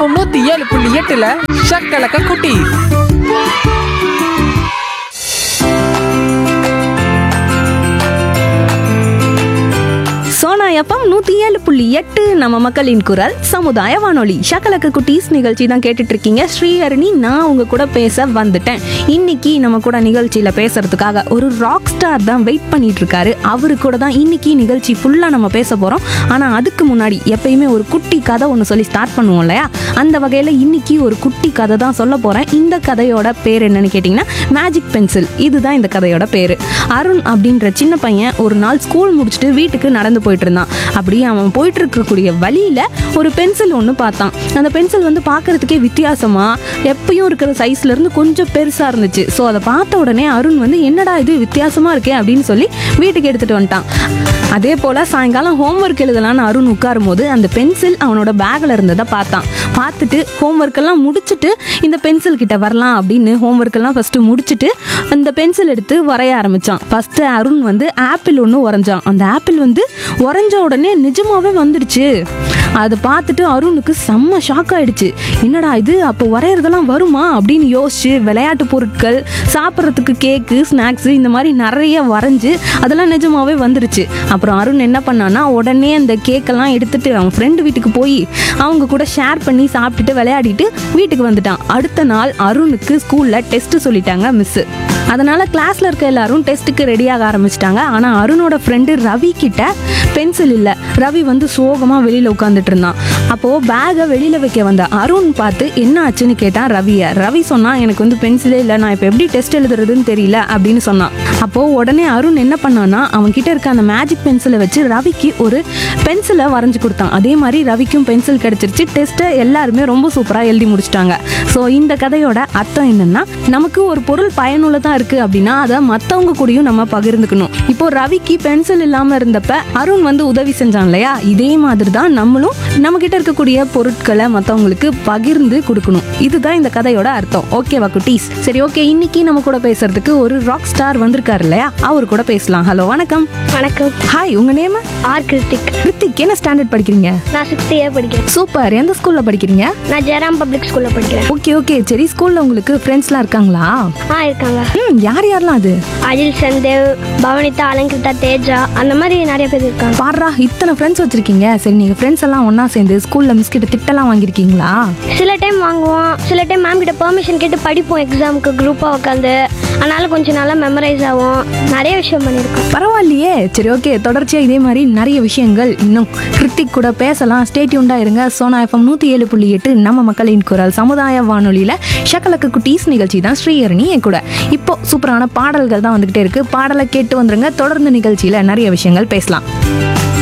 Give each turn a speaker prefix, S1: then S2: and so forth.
S1: FM நூத்தி ஏழு புள்ளி எட்டுல ஷக்கலக்க குட்டி
S2: சோனா எஃப்எம் நூத்தி ஏழு புள்ளி எட்டு நம்ம மக்களின் குரல் சமுதாய வானொலி ஷக்கலக்க குட்டீஸ் நிகழ்ச்சி தான் கேட்டுட்டு இருக்கீங்க ஸ்ரீஹரணி நான் உங்க கூட பேச வந்துட்டேன் இன்னைக்கு நம்ம கூட நிகழ்ச்சியில பேசுறதுக்காக ஒரு ராக் ஸ்டார் தான் வெயிட் பண்ணிட்டு இருக்காரு அவரு கூட தான் இன்னைக்கு நிகழ்ச்சி ஃபுல்லா நம்ம பேச போறோம் ஆனா அதுக்கு முன்னாடி எப்பயுமே ஒரு குட்டி கதை ஒன்று சொல்லி ஸ்டார்ட் பண்ணுவோம் இல்லையா அந்த வகையில இன்னைக்கு ஒரு குட்டி கதை தான் சொல்ல போறேன் இந்த கதையோட பேர் என்னன்னு கேட்டிங்கன்னா மேஜிக் பென்சில் இதுதான் இந்த கதையோட பேரு அருண் அப்படின்ற சின்ன பையன் ஒரு நாள் ஸ்கூல் முடிச்சுட்டு வீட்டுக்கு நடந்து போயிட்டு இருந்தான் அப்படியே அவன் போயிட்டு இருக்கக்கூடிய வழியில ஒரு பென்சில் ஒன்று பார்த்தான் அந்த பென்சில் வந்து பார்க்கறதுக்கே வித்தியாசமா எப்பயும் இருக்கிற சைஸ்ல இருந்து கொஞ்சம் பெருசா இருந்துச்சு ஸோ அதை பார்த்த உடனே அருண் வந்து என்னடா இது வித்தியாசமா இருக்கே அப்படின்னு சொல்லி வீட்டுக்கு எடுத்துட்டு வந்துட்டான் அதே போல சாயங்காலம் ஹோம்ஒர்க் எழுதலான்னு அருண் உட்காரும் போது அந்த பென்சில் அவனோட பேக்ல இருந்ததை பார்த்தான் பார்த்துட்டு ஹோம்ஒர்க் எல்லாம் முடிச்சுட்டு இந்த பென்சில் கிட்ட வரலாம் அப்படின்னு ஹோம்ஒர்க் எல்லாம் ஃபர்ஸ்ட் முடிச்சுட்டு அந்த பென்சில் எடுத்து வரைய ஆரம்பிச்சான் ஃபர்ஸ்ட் அருண் வந்து ஆப்பிள் ஒன்று வரைஞ்சான் அந்த ஆப்பிள் வந்து வரைஞ்ச உடனே நிஜமாவே வந்துடுச்சு அதை பார்த்துட்டு அருணுக்கு செம்ம ஷாக் ஆயிடுச்சு என்னடா இது அப்போ வரையறதெல்லாம் வருமா அப்படின்னு யோசிச்சு விளையாட்டு பொருட்கள் சாப்பிட்றதுக்கு கேக்கு ஸ்நாக்ஸ் இந்த மாதிரி நிறைய வரைஞ்சு அதெல்லாம் நிஜமாவே வந்துருச்சு அப்புறம் அருண் என்ன பண்ணான்னா உடனே அந்த கேக்கெல்லாம் எடுத்துட்டு அவன் ஃப்ரெண்டு வீட்டுக்கு போய் அவங்க கூட ஷேர் பண்ணி சாப்பிட்டுட்டு விளையாடிட்டு வீட்டுக்கு வந்துட்டான் அடுத்த நாள் அருணுக்கு ஸ்கூல்ல டெஸ்ட் சொல்லிட்டாங்க மிஸ் அதனால கிளாஸ்ல இருக்க எல்லாரும் டெஸ்ட்டுக்கு ரெடியாக ஆரம்பிச்சிட்டாங்க ஆனா அருணோட ஃப்ரெண்டு ரவி கிட்ட பென்சில் இல்ல ரவி வந்து சோகமா வெளியில உட்காந்துட்டு இருந்தான் அப்போ பேகை வெளியில வைக்க வந்த அருண் பார்த்து என்ன ஆச்சுன்னு கேட்டான் ரவிய ரவி சொன்னா எனக்கு வந்து பென்சிலே இல்லை நான் இப்போ எப்படி டெஸ்ட் எழுதுறதுன்னு தெரியல அப்படின்னு சொன்னான் அப்போ உடனே அருண் என்ன பண்ணான்னா அவன் கிட்ட இருக்க அந்த மேஜிக் பென்சிலை வச்சு ரவிக்கு ஒரு பென்சிலை வரைஞ்சு கொடுத்தான் அதே மாதிரி ரவிக்கும் பென்சில் கிடைச்சிருச்சு டெஸ்ட்டை எல்லாருமே ரொம்ப சூப்பராக எழுதி முடிச்சிட்டாங்க ஸோ இந்த கதையோட அர்த்தம் என்னன்னா நமக்கு ஒரு பொருள் பயனுள்ளதா இருக்கு அப்படின்னா அதை மற்றவங்க கூடயும் நம்ம பகிர்ந்துக்கணும் இப்போ ரவிக்கு பென்சில் இல்லாம இருந்தப்ப அருண் வந்து உதவி செஞ்சான் இல்லையா இதே மாதிரி தான் நம்மளும் நம்ம கிட்ட இருக்கக்கூடிய பொருட்களை மற்றவங்களுக்கு பகிர்ந்து கொடுக்கணும் இதுதான் இந்த கதையோட அர்த்தம் ஓகேவா குட்டீஸ் சரி ஓகே இன்னைக்கு நம்ம கூட பேசுறதுக்கு ஒரு ராக் ஸ்டார் வந்திருக்காரு இல்லையா அவர் கூட பேசலாம் ஹலோ வணக்கம்
S3: வணக்கம்
S2: ஹாய் உங்க நேம்
S3: ஆர் கிருத்திக்
S2: கிருத்திக் என்ன ஸ்டாண்டர்ட் படிக்கிறீங்க
S3: நான் சிக்ஸ்த் இயர் படிக்கிறேன்
S2: சூப்பர் எந்த ஸ்கூல்ல படிக்கிறீங்க
S3: நான் ஜெயராம் பப்ளிக் ஸ்கூலில் படிக்கிறேன்
S2: ஓகே ஓகே சரி ஸ்கூல்ல உங்களுக்கு ஃப்ரெண்ட்ஸ்லாம் இருக்காங்களா
S3: ஆ இருக்காங்க
S2: ம் யார் யாரெல்லாம் அது
S3: அஜில் சந்தேவ் பவனிதா அலங்கிருதா தேஜா அந்த மாதிரி நிறைய பேர் இருக்காங்க
S2: பாடுறா இத்தனை ஃப்ரெண்ட்ஸ் வச்சிருக்கீங்க சரி நீங்க ஃப்ரெண்ட்ஸ் எல்லாம் ஒண்ணா சேர்ந்து ஸ்கூல்ல மிஸ் கிட்ட திட்டலாம் வாங்கியிருக்கீங்களா
S3: சில டைம் வாங்குவோம் சில டைம் மேம் கிட்ட பெர்மிஷன் கேட்டு படிப்போம் எக்ஸாமுக்கு குரூப்பாக உட்காந்து அதனால கொஞ்சம் நல்லா மெமரைஸ் ஆகும் நிறைய விஷயம் பண்ணியிருக்கோம்
S2: பரவாயில்லையே சரி ஓகே தொடர்ச்சியா இதே மாதிரி நிறைய விஷயங்கள் இன்னும் கிருத்திக் கூட பேசலாம் ஸ்டேட்யூண்டா இருங்க சோனா எஃப்எம் நூத்தி ஏழு புள்ளி எட்டு நம்ம மக்களின் குரல் சமுதாய வானொலியில ஷக்கலக்கு குட்டீஸ் நிகழ்ச்சி தான் ஸ்ரீஹரணி என் கூட இப்போ சூப்பரான பாடல்கள் தான் வந்துகிட்டே இருக்கு பாடலை கேட்டு வந்துருங்க தொடர்ந்து நிகழ்ச்சியில நிறைய விஷயங்கள் பேசலாம்